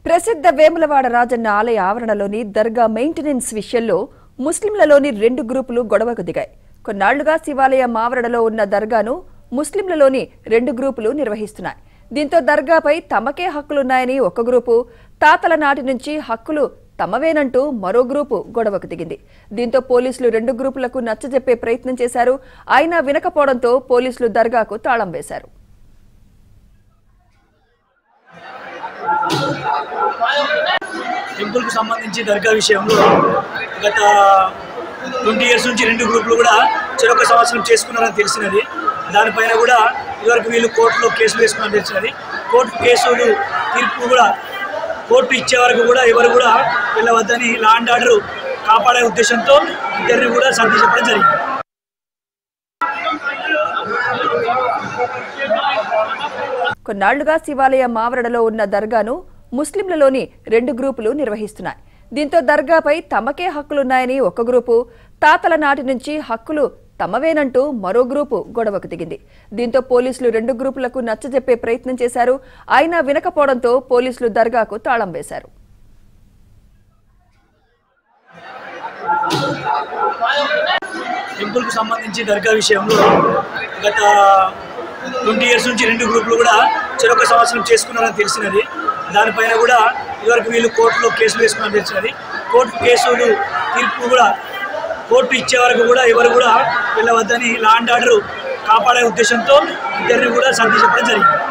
ప్రసిద్ధ వేములవాడ రాజన్న ఆలయ ఆవరణలోని దర్గా మెయింటెనెన్స్ విషయంలో ముస్లింలలోని రెండు గ్రూపులు గొడవకు దిగాయి కొన్నాళ్లుగా శివాలయం ఆవరణలో ఉన్న దర్గాను ముస్లింలలోని రెండు గ్రూపులు నిర్వహిస్తున్నాయి దీంతో దర్గాపై తమకే హక్కులున్నాయని ఒక గ్రూపు తాతల నాటి నుంచి హక్కులు తమవేనంటూ మరో గ్రూపు గొడవకు దిగింది దీంతో పోలీసులు రెండు గ్రూపులకు నచ్చజెప్పే ప్రయత్నం చేశారు అయినా వినకపోవడంతో పోలీసులు దర్గాకు తాళం వేశారు టెంపుల్ కు సంబంధించి దర్గా విషయంలో గత ట్వంటీ ఇయర్స్ నుంచి రెండు గ్రూపులు కూడా చెరొక సంవత్సరం చేసుకున్నారని తెలిసినది దానిపైన కూడా ఇదివరకు వీళ్ళు కోర్టులో కేసులు వేసుకున్నారని తెలిసినది కోర్టు కేసులు తీర్పు కూడా కోర్టు ఇచ్చే వరకు కూడా ఎవరు కూడా వెళ్ళవద్దని లా అండ్ ఆర్డర్ కాపాడే ఉద్దేశంతో ఇద్దరిని కూడా సర్ది చెప్పడం జరిగింది కొన్నాళ్లుగా శివాలయం ఆవరణలో ఉన్న దర్గాను ముస్లింలలోని రెండు గ్రూపులు నిర్వహిస్తున్నాయి దీంతో దర్గాపై తమకే హక్కులున్నాయని ఒక గ్రూపు తాతల నాటి నుంచి హక్కులు తమవేనంటూ మరో గ్రూపు గొడవకు దిగింది దీంతో పోలీసులు రెండు గ్రూపులకు నచ్చజెప్పే ప్రయత్నం చేశారు అయినా వినకపోవడంతో పోలీసులు దర్గాకు తాళం వేశారు టెంపుల్ కు సంబంధించి దర్గా విషయంలో గత ట్వంటీ ఇయర్స్ నుంచి రెండు గ్రూపులు కూడా చెరొక సంవత్సరం చేసుకున్నారని తెలిసినది దానిపైన కూడా ఇదివరకు వీళ్ళు కోర్టులో కేసులు వేసుకున్నారని తెలిసినది కోర్టు కేసులు తీర్పు కూడా కోర్టు ఇచ్చే వరకు కూడా ఎవరు కూడా వెళ్ళవద్దని లా అండ్ ఆర్డర్ కాపాడే ఉద్దేశంతో ఇద్దరిని కూడా సర్ది చెప్పడం జరిగింది